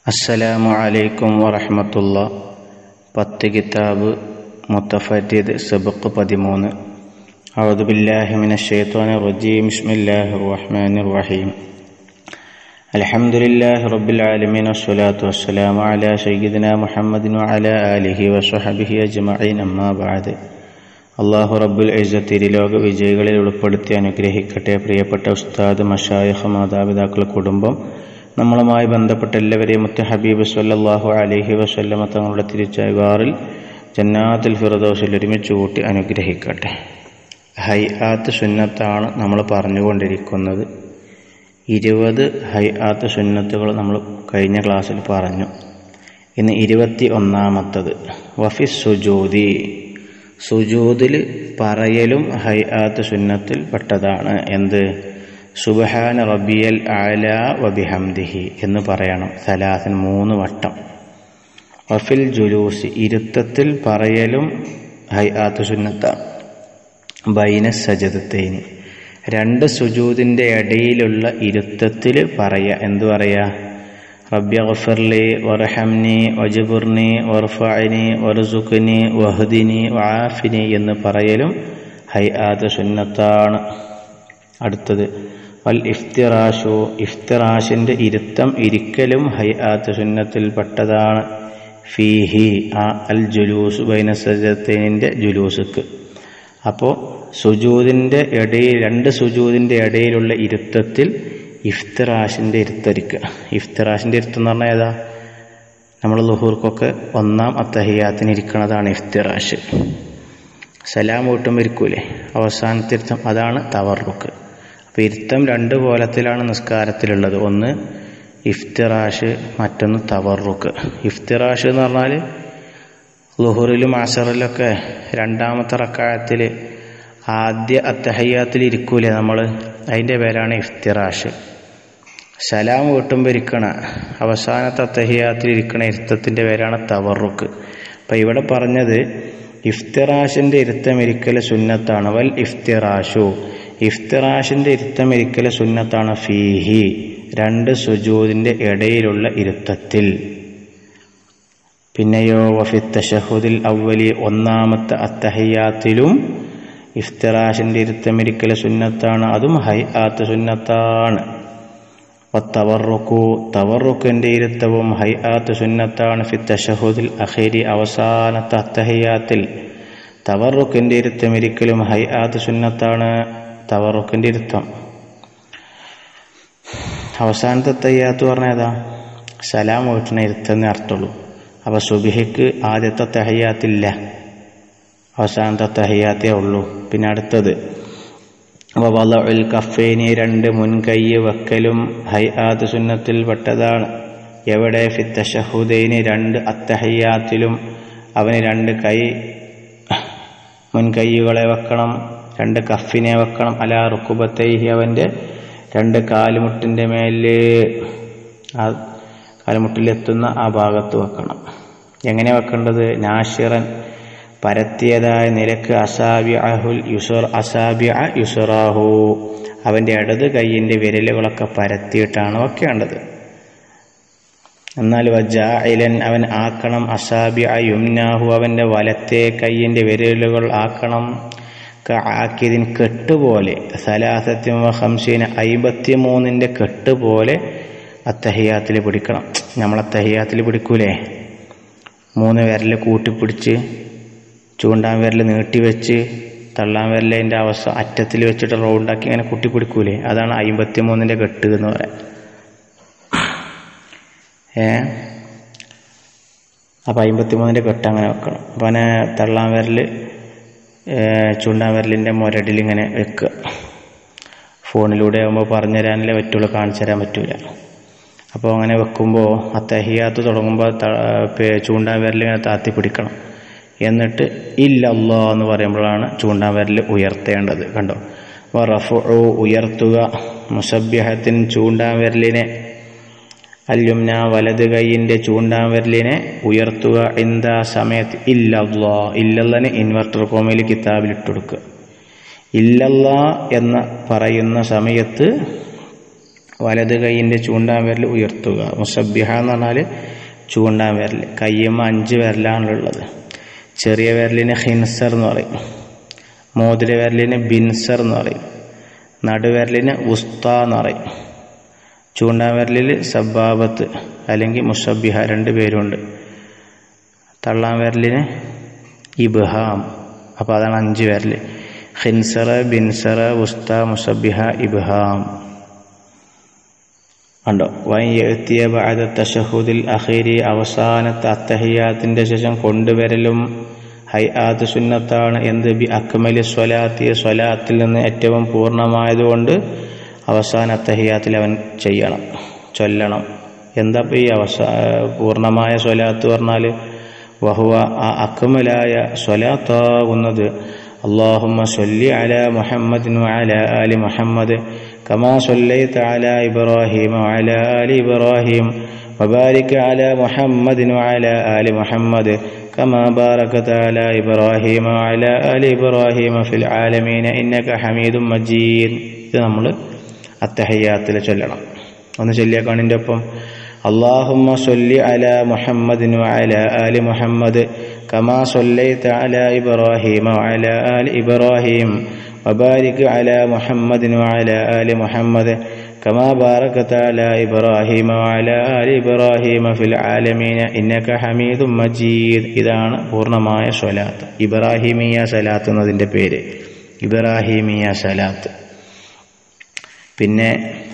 അസ്സലാമു അലൈക്കും വറഹമത്തുള്ള പത്ത് കിതാബ് മുത്തഫരീദ് സബക്ക് പതിമൂന്ന് أعوذ بالله من الشيطان الرجيم بسم الله الرحمن الرحيم الحمد لله رب العالمين والصلاة والسلام على سيدنا محمد وعلى آله وصحبه أجمعين أما بعد അള്ളാഹു റബ്ബുൽ ഇസ്സത്തിൽ ലോക വിജയികളിൽ ഉൾപ്പെടുത്തി അനുഗ്രഹിക്കട്ടെ പ്രിയപ്പെട്ട ഉസ്താദ് മഷായഹ് മാതാപിതാക്കൾ കുടുംബം നമ്മളുമായി ബന്ധപ്പെട്ട എല്ലാവരെയും മുത്ത ഹബീബ് സല്ലാഹു അലഹി വസ്ല്ലമ തങ്ങളുടെ തിരിച്ചയവാറിൽ ജന്നാത്തുൽ ഫിറദോസിൽ ഒരുമിച്ച് കൂട്ടി അനുഗ്രഹിക്കട്ടെ ഹൈ ആത്ത് സുന്നത്താണ് നമ്മൾ പറഞ്ഞുകൊണ്ടിരിക്കുന്നത് ഇരുപത് ഹൈ ആത്ത് സുന്നത്തുകൾ നമ്മൾ കഴിഞ്ഞ ക്ലാസ്സിൽ പറഞ്ഞു ഇന്ന് ഇരുപത്തി ഒന്നാമത്തത് വഫിസ് സുജൂദി സുജൂദിൽ പറയലും ഹൈ ആത്ത് സുന്നത്തിൽ പെട്ടതാണ് എന്ത് സുബഹാന റബിയൽ ആല വബിഹംദിഹി എന്ന് പറയണം സലാസൻ മൂന്ന് വട്ടം വഫിൽ ജുലൂസ് ഇരുത്തത്തിൽ പറയലും ഹൈ ആത്ത് സുന്നത്താണ് ബൈന സജതത്തേന് രണ്ട് സുജൂദിൻ്റെ ഇടയിലുള്ള ഇരുത്തത്തിൽ പറയാ എന്തു പറയാ റബ്ബി ഗഫർലി വർഹംനി വജബുർനി വർഫഅനി വർസുഖ്നി വഹദിനി വാഫിനി എന്ന് പറയലും ഹൈ ആത്ത് സുന്നത്താണ് അടുത്തത് വൽ ഇഫ്തിറാഷു ഇഫ്തിറാഷിൻ്റെ ഇരുത്തം ഇരിക്കലും ഹൈ ആത്ത് സുന്നത്തിൽപ്പെട്ടതാണ് ഫീഹി ആ അൽ ജുലൂസ് ബൈന സജത്തേനിൻ്റെ ജുലൂസുക്ക് അപ്പോൾ സുജൂതിൻ്റെ ഇടയിൽ രണ്ട് സുജൂതിൻ്റെ ഇടയിലുള്ള ഇരുത്തത്തിൽ ഇഫ്തിറാഷിൻ്റെ ഇരുത്തരിക്കുക ഇഫ്തിറാഷിൻ്റെ ഇരുത്തം എന്ന് പറഞ്ഞാൽ ഏതാ നമ്മൾ ലുഹൂർക്കൊക്കെ ഒന്നാം അത്തഹിയാത്തിന് ഇരിക്കുന്നതാണ് ഇഫ്തിറാഷ് സലാം വീട്ടുമ്പോൾ ഇരിക്കൂലേ അവസാനത്തെ ഇരുത്തം അതാണ് തവറുക്ക് അപ്പോൾ ഇരുത്തം രണ്ട് കോലത്തിലാണ് നിസ്കാരത്തിലുള്ളത് ഒന്ന് ഇഫ്തിറാഷ് മറ്റൊന്ന് തവറുക്ക് ഇഫ്തിറാഷ് എന്ന് പറഞ്ഞാൽ ലുഹുറിലും അസറിലൊക്കെ രണ്ടാമത്തെ റക്കായത്തിൽ ആദ്യ അത്തഹയ്യാത്തിൽ ഇരിക്കൂലേ നമ്മൾ അതിൻ്റെ പേരാണ് ഇഫ്തിറാഷ് സലാം വീട്ടുമ്പോൾ ഇരിക്കണ അവസാനത്തെ അത്തഹയ്യാത്തിൽ ഇരിക്കണ ഇരുത്തത്തിൻ്റെ പേരാണ് തവറുക്ക് അപ്പം ഇവിടെ പറഞ്ഞത് ഇഫ്തിറാഷിൻ്റെ ഇരുത്തം ഇരിക്കൽ സുന്നത്താണ് വൽ ഇഫ്തിറാഷു ഇഫ്തിറാഷിൻ്റെ ഇരുത്തം ഇരിക്കൽ സുന്നത്താണ് ഫീഹി രണ്ട് സുജൂദിൻ്റെ ഇടയിലുള്ള ഇരുത്തത്തിൽ പിന്നെയോ വഫി തഷഹുദിൽ അവലി ഒന്നാമത്തെ അത്തഹയ്യാത്തിലും ഇഫ്തിറാഷിൻ്റെ ഇരുത്തമിരിക്കൽ സുന്നത്താണ് അതും ഹൈ ആത്ത് സുന്നത്താണ് തവറുക്കു തവറുക്കിൻ്റെ ഇരുത്തവും ഹൈ ആത്ത് സുന്നത്താണ് ഫി തഷഹുദിൽ അഖേരി അവസാനത്തെ അത്തഹയ്യാത്തിൽ തവറുക്കിൻ്റെ ഇരുത്തമിരിക്കലും ഹൈ ആത്ത് സുന്നത്താണ് തവറുക്കിൻ്റെ ഇരുത്തം അവസാനത്തെ തയ്യാത്ത് പറഞ്ഞേതാ സലാം വീട്ടിനെ ഇരുത്തെന്നേ അർത്ഥമുള്ളൂ അപ്പോൾ സുബിഹയ്ക്ക് ആദ്യത്തെ തഹയ്യാത്തില്ല അവസാനത്തെ തഹയ്യാത്തേ ഉള്ളൂ പിന്നെ അടുത്തത് അപ്പോൾ വലഉൽ കഫേനി രണ്ട് മുൻകൈ വെക്കലും ഹൈ ആദ് സുന്നത്തിൽ പെട്ടതാണ് എവിടെ ഫിത്തഷഹുദൈനി രണ്ട് അത്തഹയ്യാത്തിലും അവന് രണ്ട് കൈ മുൻകൈകളെ വെക്കണം രണ്ട് കഫിനെ വെക്കണം അലാ റുക്കുബത്തൈഹി അവൻ്റെ രണ്ട് കാലുമുട്ടിൻ്റെ മേല് ആ കാലുമുട്ടിലെത്തുന്ന ആ ഭാഗത്ത് വെക്കണം എങ്ങനെ വെക്കേണ്ടത് നാഷിറൻ പരത്തിയതായ നിലക്ക് അസാബി അഹുൽ യുസർ അസാബി യുസറാഹു അവൻ്റെ ഇടത് കൈയിൻ്റെ വിരലുകളൊക്കെ പരത്തിയിട്ടാണ് വെക്കേണ്ടത് എന്നാൽ വജായിലൻ അവൻ ആക്കണം അസാബി യുംനാഹു അവൻ്റെ വലത്തെ കൈയിൻ്റെ വിരലുകൾ ആക്കണം ആക്കിയതിൻ കെട്ടുപോലെ സലാസത്യം ഹംസീന അയിമ്പത്തി മൂന്നിൻ്റെ കെട്ടുപോലെ അത്തഹിയാത്തിൽ പിടിക്കണം നമ്മൾ അത്തഹിയാത്തിൽ പിടിക്കൂലേ മൂന്ന് വിരൽ കൂട്ടിപ്പിടിച്ച് ചൂണ്ടാൻ വിരൽ നീട്ടി വെച്ച് തള്ളാൻ വിരൽ അതിൻ്റെ അവസ്ഥ അറ്റത്തിൽ വെച്ചിട്ട് റൗണ്ടാക്കി ഇങ്ങനെ കൂട്ടിപ്പിടിക്കൂലേ അതാണ് അയിമ്പത്തി മൂന്നിൻ്റെ കെട്ട് എന്ന് പറയാം ഏ അപ്പം അയിമ്പത്തി മൂന്നിൻ്റെ കെട്ട് അങ്ങനെ വെക്കണം അപ്പം അങ്ങനെ തള്ളാൻ വിരൽ ചൂണ്ടാൻ വിരലിൻ്റെ മുരടിൽ ഇങ്ങനെ വെക്കുക ഫോണിലൂടെ ആകുമ്പോൾ പറഞ്ഞു തരാനല്ലേ പറ്റുള്ളൂ കാണിച്ചു തരാൻ പറ്റൂല അപ്പോൾ അങ്ങനെ വെക്കുമ്പോൾ ആ തഹിയാത്ത് തുടങ്ങുമ്പോൾ ചൂണ്ടാൻ വിരൽ ഇങ്ങനെ താത്തി പിടിക്കണം എന്നിട്ട് ഇല്ലല്ലോ എന്ന് പറയുമ്പോഴാണ് ചൂണ്ടാൻ വിരൽ ഉയർത്തേണ്ടത് കണ്ടോ റഫു ഉയർത്തുക മുസബ്യഹത്തിന് ചൂണ്ടാൻ വിരലിനെ അല്യുംന വലത് കൈയിൻ്റെ ചൂണ്ടാൻ വിരലിനെ ഉയർത്തുക എന്താ സമയത്ത് ഇല്ലല്ലോ ഇല്ലല്ലന് ഇൻവെർട്ടർ കോമയിൽ കിതാബിൽ ഇട്ടുകൊടുക്കുക ഇല്ലല്ല എന്ന് പറയുന്ന സമയത്ത് വലത് കൈയിൻ്റെ ചൂണ്ടാൻ വിരൽ ഉയർത്തുക മുസബിഹ എന്ന് പറഞ്ഞാൽ ചൂണ്ടാൻ വിരൽ കയ്യമ്മ അഞ്ച് വിരലാണുള്ളത് ചെറിയ വിരലിന് ഹിൻസർ എന്ന് പറയും മോതിര വിരലിന് ബിൻസർ എന്ന് പറയും നടുവിരലിന് ഉസ്ത എന്ന് പറയും ചൂണ്ടാൻ വിരലിൽ സബാബത്ത് അല്ലെങ്കിൽ മുസബിഹ രണ്ട് പേരുണ്ട് തള്ളാൻ വിരലിന് ഇബ്ഹാം അപ്പോൾ അതാണ് അഞ്ച് വിരൽ ഹിൻസറ ബിൻസറ ഉസ്ത മുസബിഹ ഇബ്ഹാം ഉണ്ടോ വൈത്തിയ ബാദ തഷഹുദിൽ അഖീരി അവസാനത്തെ അത്തഹിയാത്തിന്റെ ശേഷം കൊണ്ടുവരലും ഹൈ ആത്ത് സുന്നത്താണ് എന്ത് ബി അക്മലി സ്വലാത്തി സ്വലാത്തിൽ നിന്ന് ഏറ്റവും പൂർണ്ണമായതുകൊണ്ട് അവസാന അത്തഹിയാത്തിൽ അവൻ ചെയ്യണം ചൊല്ലണം എന്താ ഈ അവസാ പൂർണ്ണമായ സ്വലാത്ത് പറഞ്ഞാൽ വഹുവ ആ അക്മലായ സ്വലാത്താകുന്നത് اللهم صل على محمد وعلى آل محمد كما صليت على إبراهيم وعلى آل إبراهيم وبارك على محمد وعلى آل محمد كما باركت على إبراهيم وعلى آل إبراهيم في العالمين إنك حميد مجيد ഇത് നമ്മൾ അത്തഹയ്യാത്തിൽ ചൊല്ലണം ഒന്ന് ചൊല്ലിയാക്കാണിൻ്റെ ഒപ്പം اللهم صل على محمد وعلى آل محمد كما صليت على إبراهيم وعلى آل إبراهيم وبارك على محمد وعلى آل محمد كما باركت على إبراهيم وعلى آل إبراهيم في العالمين إنك حميد مجيد ഇതാണ് പൂർണ്ണമായ സ്വലാത്ത് ഇബ്രാഹിമിയ സലാത്ത് എന്നതിൻ്റെ പേര് ഇബ്രാഹിമിയ സലാത്ത് പിന്നെ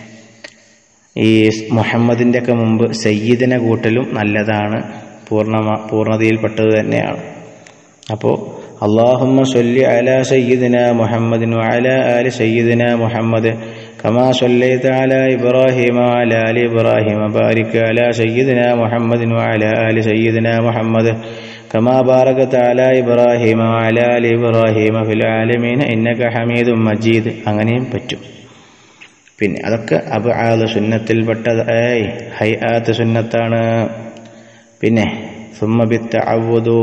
ഈ മുഹമ്മദിൻ്റെ ഒക്കെ മുമ്പ് സയ്യിദിനെ കൂട്ടലും നല്ലതാണ് പൂർണ്ണ പൂർണ്ണതയിൽപ്പെട്ടത് തന്നെയാണ് അപ്പോൾ അള്ളാഹുമ്മ സൊല്ലി അല സയ്യിദിന മുഹമ്മദിൻ അല ആലി സയ്യിദിന മുഹമ്മദ് കമാ സൊല്ലൈത അല ഇബ്രാഹിമ അല അലി ഇബ്രാഹിമ ബാരിക് അല സയ്യിദിന മുഹമ്മദിൻ അല ആലി സയ്യിദിന മുഹമ്മദ് കമാ ബാറകത്ത് അല ഇബ്രാഹിമ അല അലി ഇബ്രാഹിമ ഫിൽ ആലമീന ഇന്നക ഹമീദും മജീദ് അങ്ങനെയും പറ്റും പിന്നെ അതൊക്കെ അബ് ആദ് സുന്നത്തിൽപ്പെട്ടത് ഏയ് ഹൈ ആത്ത് സുന്നത്താണ് പിന്നെ സുമ്മബിത്ത അവുദു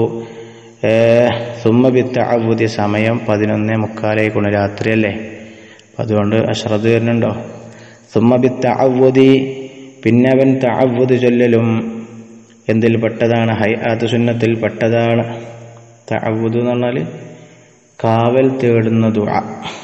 സുമ്മബിത്ത അവുദി സമയം പതിനൊന്നേ മുക്കാലായിക്കൊണ്ട് രാത്രിയല്ലേ അപ്പം അതുകൊണ്ട് അശ്രദ്ധ വരുന്നുണ്ടോ സുമ്മബിത്ത അവുദി പിന്നെ അവൻ തഅവുദ് ചൊല്ലലും എന്തിൽ പെട്ടതാണ് ഹൈ ആത്ത് സുന്നത്തിൽ പെട്ടതാണ് തഅവുദ് എന്ന് പറഞ്ഞാൽ കാവൽ തേടുന്ന ദുആ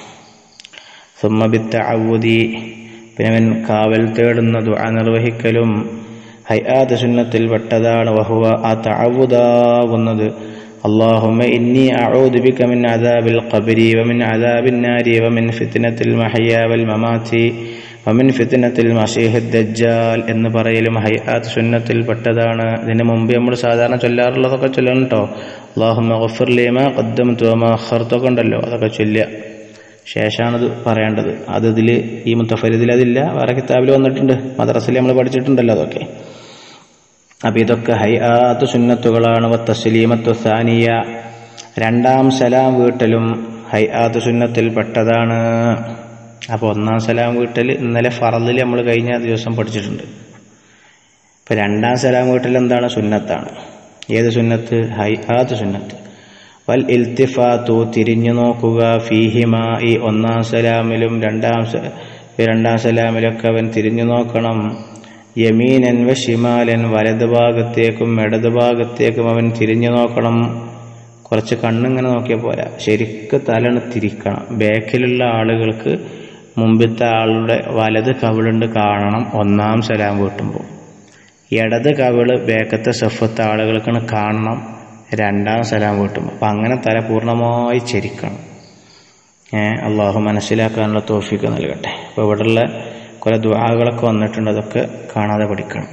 സുമ്മബിത്ത അവുദി പിന്നെ അവൻ കാവൽ തേടുന്ന ദുആ നിർവഹിക്കലും ഹൈആത്ത് സുന്നത്തിൽ പെട്ടതാണ് വഹുവ ആ തഅവുദാകുന്നത് اللهم إني أعوذ بك من عذاب القبر ومن عذاب النار ومن فتنة المحيا والممات ومن فتنة المسيح الدجال എന്ന് പറയലും ഹൈആത്ത് സുന്നത്തിൽ പെട്ടതാണ് ഇതിന് മുമ്പ് നമ്മൾ സാധാരണ ചൊല്ലാറുള്ളതൊക്കെ ചൊല്ലണം കേട്ടോ അള്ളാഹുമ്മ ഗഫിർ ലീമ ഖദ്ദംതു വമാ അഖർതൊക്കെ ഉണ്ടല്ലോ അതൊക്കെ ചൊല്ലുക ശേഷമാണത് പറയേണ്ടത് അത് ഇതിൽ ഈ മുത്തഫരിദിൽ അതില്ല വേറെ കിതാബിൽ വന്നിട്ടുണ്ട് മദ്രസയിൽ നമ്മൾ പഠിച്ചിട്ടുണ്ടല്ലോ അതൊക്കെ അപ്പം ഇതൊക്കെ ഹൈആത്ത് സുന്നത്തുകളാണ് തസ്ലീമത്തു സാനിയ രണ്ടാം സലാം വീട്ടലും ഹൈആത്ത് സുന്നത്തിൽ പെട്ടതാണ് അപ്പോൾ ഒന്നാം സലാം വീട്ടൽ ഇന്നലെ ഫറദിൽ നമ്മൾ കഴിഞ്ഞ ദിവസം പഠിച്ചിട്ടുണ്ട് ഇപ്പം രണ്ടാം സലാം വീട്ടൽ എന്താണ് സുന്നത്താണ് ഏത് സുന്നത്ത് ഹൈആത്ത് സുന്നത്ത് വൽ ഇൽത്തിഫാത്തു തിരിഞ്ഞു നോക്കുക ഫീഹിമ ഈ ഒന്നാം സലാമിലും രണ്ടാം രണ്ടാം സലാമിലൊക്കെ അവൻ തിരിഞ്ഞു നോക്കണം യമീനൻ വ ഷിമാലൻ വലത് ഭാഗത്തേക്കും ഇടത് ഭാഗത്തേക്കും അവൻ തിരിഞ്ഞു നോക്കണം കുറച്ച് കണ്ണിങ്ങനെ നോക്കിയാൽ പോരാ ശരിക്ക് തലണ് തിരിക്കണം ബാക്കിലുള്ള ആളുകൾക്ക് മുമ്പിലത്തെ ആളുടെ വലത് കവിളുണ്ട് കാണണം ഒന്നാം സലാം വീട്ടുമ്പോൾ ഇടത് കവിള് ബേക്കത്തെ സഫത്തെ ആളുകൾക്കാണ് കാണണം രണ്ടാം സലാം വീട്ടുമ്പോൾ അപ്പം അങ്ങനെ തല പൂർണ്ണമായി ചരിക്കണം ഏഹ് അള്ളാഹു മനസ്സിലാക്കാനുള്ള തോഫിക്ക് നൽകട്ടെ അപ്പോൾ ഇവിടെയുള്ള കുറേ ദുആകളൊക്കെ വന്നിട്ടുണ്ട് അതൊക്കെ കാണാതെ പഠിക്കണം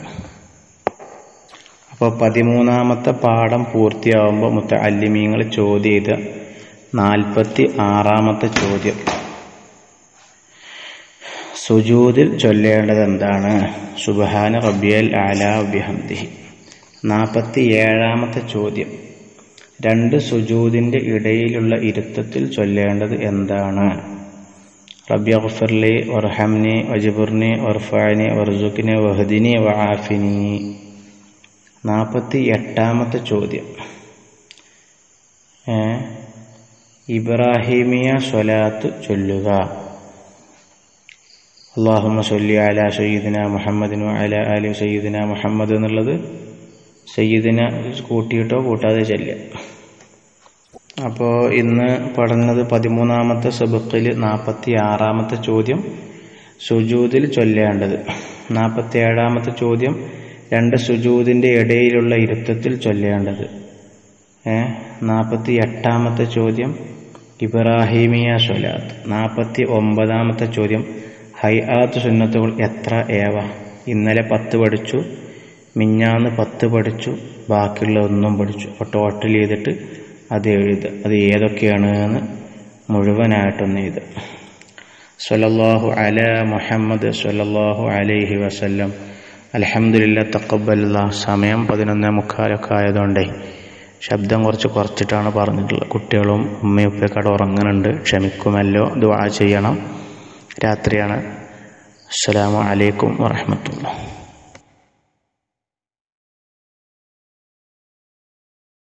അപ്പോൾ പതിമൂന്നാമത്തെ പാഠം പൂർത്തിയാവുമ്പോൾ മുത്ത അല്ലിമീങ്ങൾ ചോദ്യം ചെയ്ത നാൽപ്പത്തി ആറാമത്തെ ചോദ്യം സുജൂദിൽ ചൊല്ലേണ്ടത് എന്താണ് സുബഹാന റബ്ബിയൽ ആലാ ബിഹംദിഹി നാൽപ്പത്തി ഏഴാമത്തെ ചോദ്യം രണ്ട് സുജൂദിൻ്റെ ഇടയിലുള്ള ഇരുത്തത്തിൽ ചൊല്ലേണ്ടത് എന്താണ് റബ്ബി അഗ്ഫിർലി വർഹംനി വജിബുർനി വർഫാനി വർസുഖിനി വഹദിനി വആഫിനി നാൽപ്പത്തി എട്ടാമത്തെ ചോദ്യം ഇബ്രാഹിമിയ സ്വലാത്ത് ചൊല്ലുക അള്ളാഹുമ്മ സൊല്ലി അല സയ്യിദിന മുഹമ്മദിനു അല അലി സയ്യിദിന മുഹമ്മദ് എന്നുള്ളത് സയ്യിദിന കൂട്ടിയിട്ടോ കൂട്ടാതെ ചെല്ലുക അപ്പോൾ ഇന്ന് പഠനത് പതിമൂന്നാമത്തെ സബക്കിൽ നാൽപ്പത്തി ആറാമത്തെ ചോദ്യം സുജൂദിൽ ചൊല്ലേണ്ടത് നാൽപ്പത്തി ഏഴാമത്തെ ചോദ്യം രണ്ട് സുജൂദിൻ്റെ ഇടയിലുള്ള ഇരുത്തത്തിൽ ചൊല്ലേണ്ടത് ഏ നാൽപ്പത്തി എട്ടാമത്തെ ചോദ്യം ഇബ്രാഹിമിയ സ്വലാത്ത് നാൽപ്പത്തി ഒമ്പതാമത്തെ ചോദ്യം ഹൈആത്ത് സുന്നത്തുകൾ എത്ര ഏവ ഇന്നലെ പത്ത് പഠിച്ചു മിഞ്ഞാന്ന് പത്ത് പഠിച്ചു ബാക്കിയുള്ള ഒന്നും പഠിച്ചു അപ്പോൾ ടോട്ടൽ ചെയ്തിട്ട് അത് എഴുതുക അത് ഏതൊക്കെയാണ് എന്ന് മുഴുവനായിട്ടൊന്ന് എഴുതുക സ്വലല്ലാഹു അല മുഹമ്മദ് സ്വലല്ലാഹു അലൈഹി വസല്ലം അലഹമുല്ല തക്കബല്ല സമയം പതിനൊന്നേ മുക്കാലൊക്കെ ആയതുകൊണ്ടേ ശബ്ദം കുറച്ച് കുറച്ചിട്ടാണ് പറഞ്ഞിട്ടുള്ളത് കുട്ടികളും ഉമ്മയും ഉപ്പയൊക്കെ ഉറങ്ങുന്നുണ്ട് ക്ഷമിക്കുമല്ലോ ദുആ ചെയ്യണം രാത്രിയാണ് അസ്സലാമു അലൈക്കും വറഹമത്തുള്ള